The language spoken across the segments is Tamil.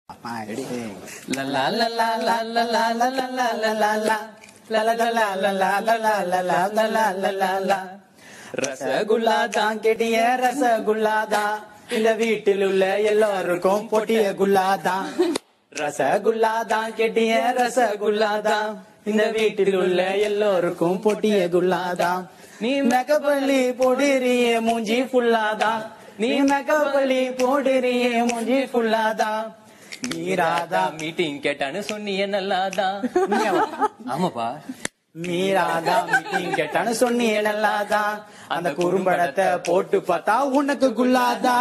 La la la la la la la la la la la la la. La la la la la la la la la la la la la la la. Rasgulla தான் கெட்டிய ரசகுல்லா தான் இந்த வீட்டில் உள்ள எல்லாருக்கும் பொட்டிய குல்லா தான் ரசகுல்லா தான் கெட்டிய ரசகுல்லா தான் இந்த வீட்டில் உள்ள எல்லோருக்கும் பொட்டிய குல்லா தான் நீ மெகப்பள்ளி போடுறிய மூஞ்சி ஃபுல்லாதான் நீ மெகப்பள்ளி போடுறிய மூஞ்சி ஃபுல்லாதான் மீராதா மீட்டிங் கேட்டான்னு சொன்னியே நல்லாதான் ஆமாப்பா மீராதா மீட்டிங் கேட்டான்னு சொன்னியே நல்லாதான் அந்த குறும்படத்தை போட்டு பார்த்தா உனக்கு குல்லாதா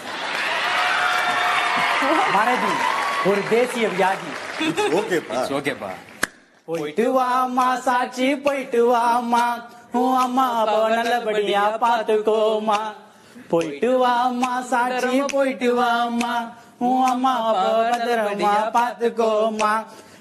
மறதி ஒரு தேசிய வியாதி ஓகேப்பா ஓகேப்பா போயிட்டு வாமா சாட்சி போயிட்டு வாமா உன் அம்மா அப்பாவை நல்லபடியா பாத்துக்கோமா போயிட்டு வாமா சாட்சி போயிட்டு வாமா உன் அம்மா அப்பாவை பத்திரமா பாத்துக்கோமா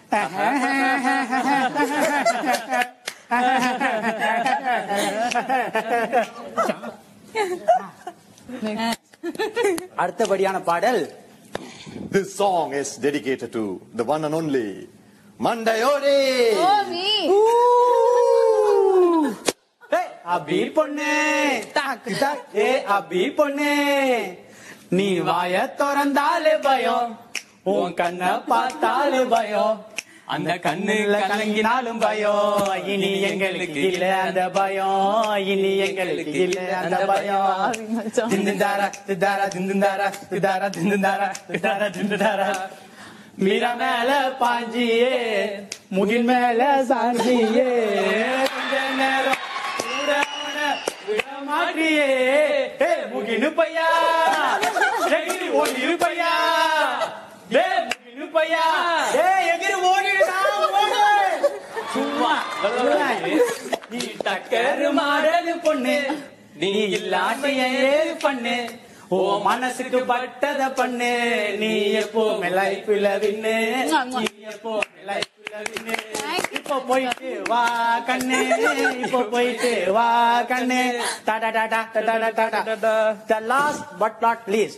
அடுத்தபடியான பாடல் This song is dedicated to the one and only Mandayore. ஏய், அபி பொண்ணு தாக்கு தாக் ஏ அபி பொண்ணு நீ வாய திறந்தாலே பயம் உன் கண்ண பார்த்தாலே பயம் அந்த கண்ணுல கலங்கினாலும் பயம் இனி எங்களுக்கு இல்ல அந்த பயம் இனி எங்களுக்கு இல்ல அந்த பயம் திந்துந்தாரா திதாரா திந்துந்தாரா திதாரா திந்துந்தாரா திதாரா திந்துந்தாரா மீரா மேல பாஞ்சியே முகில் மேல சாஞ்சியே கொஞ்ச நேரம் கூட அவனை விட மாட்டியே ஏய், முகினு பையா எகிரி ஓடிரு பையா ஏ முகினு பையா ஏ எகிரி ஓடிடுடா ஓடு சும்மா நீ டக்கரு மாடல் பொண்ணு நீ இல்லாட்டிய ஏது பண்ணு ஓ மனசுக்கு பட்டத பண்ணு நீ எப்போவுமே லைஃப்ல வின்னு நீ எப்போவுமே லைஃப்ல வின்னு இப்போ போயிட்டு வா கண்ணு இப்போ போயிட்டு வா கண்ணு டாடா டாடா டாடா டாடா the last but not least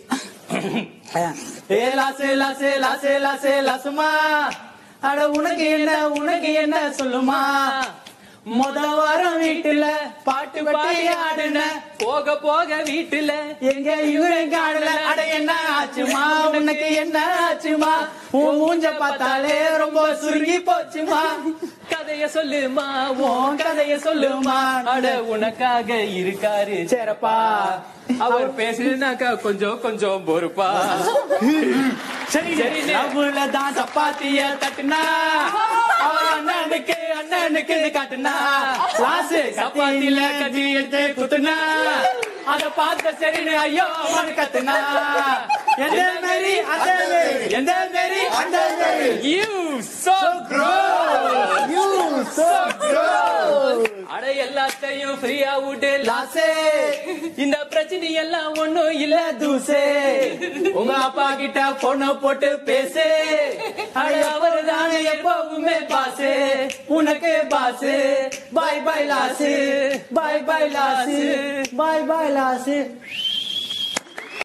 ஏ லாசே லாசே லாசே லாசே லாசுமா அட உனக்கு என்ன உனக்கு என்ன சொல்லுமா முத வாரம் வீட்டுல பாட்டு பாடி ஆடுன போக போக வீட்டுல எங்க இவன் காடல அட என்ன ஆச்சுமா உனக்கு என்ன ஆச்சுமா உன் மூஞ்ச பார்த்தாலே ரொம்ப சுருங்கி போச்சுமா கதைய சொல்லுமா உன் கதைய சொல்லுமா அட உனக்காக இருக்காரு சேரப்பா அவர் பேசுனாக்கா கொஞ்சம் கொஞ்சம் பொறுப்பா சரி சரி லவ்ல தான் சப்பாத்திய தட்டுனா அவன் அண்ணனுக்கு அண்ணனுக்கு காட்டுனா லாசு சப்பாத்தில கட்டி எடுத்து குத்துனா அத பார்த்த சரின்னு ஐயோ அவன் கத்துனா எந்த மாரி அந்த மாரி எந்த மாரி அந்த மாரி யூ சோ You so அட எல்லாத்தையும் ஃப்ரீயா விட்டு லாசே இந்த பிரச்சனை எல்லாம் ஒண்ணும் இல்ல இல்ல தூசே உங்க அப்பா கிட்ட போன போட்டு பேசு அட அவரு தானே எப்பவுமே பாசு உனக்கு பாசு பாய் பாய் லாசு பாய் பாய் லாசு பாய் பாய் லாசு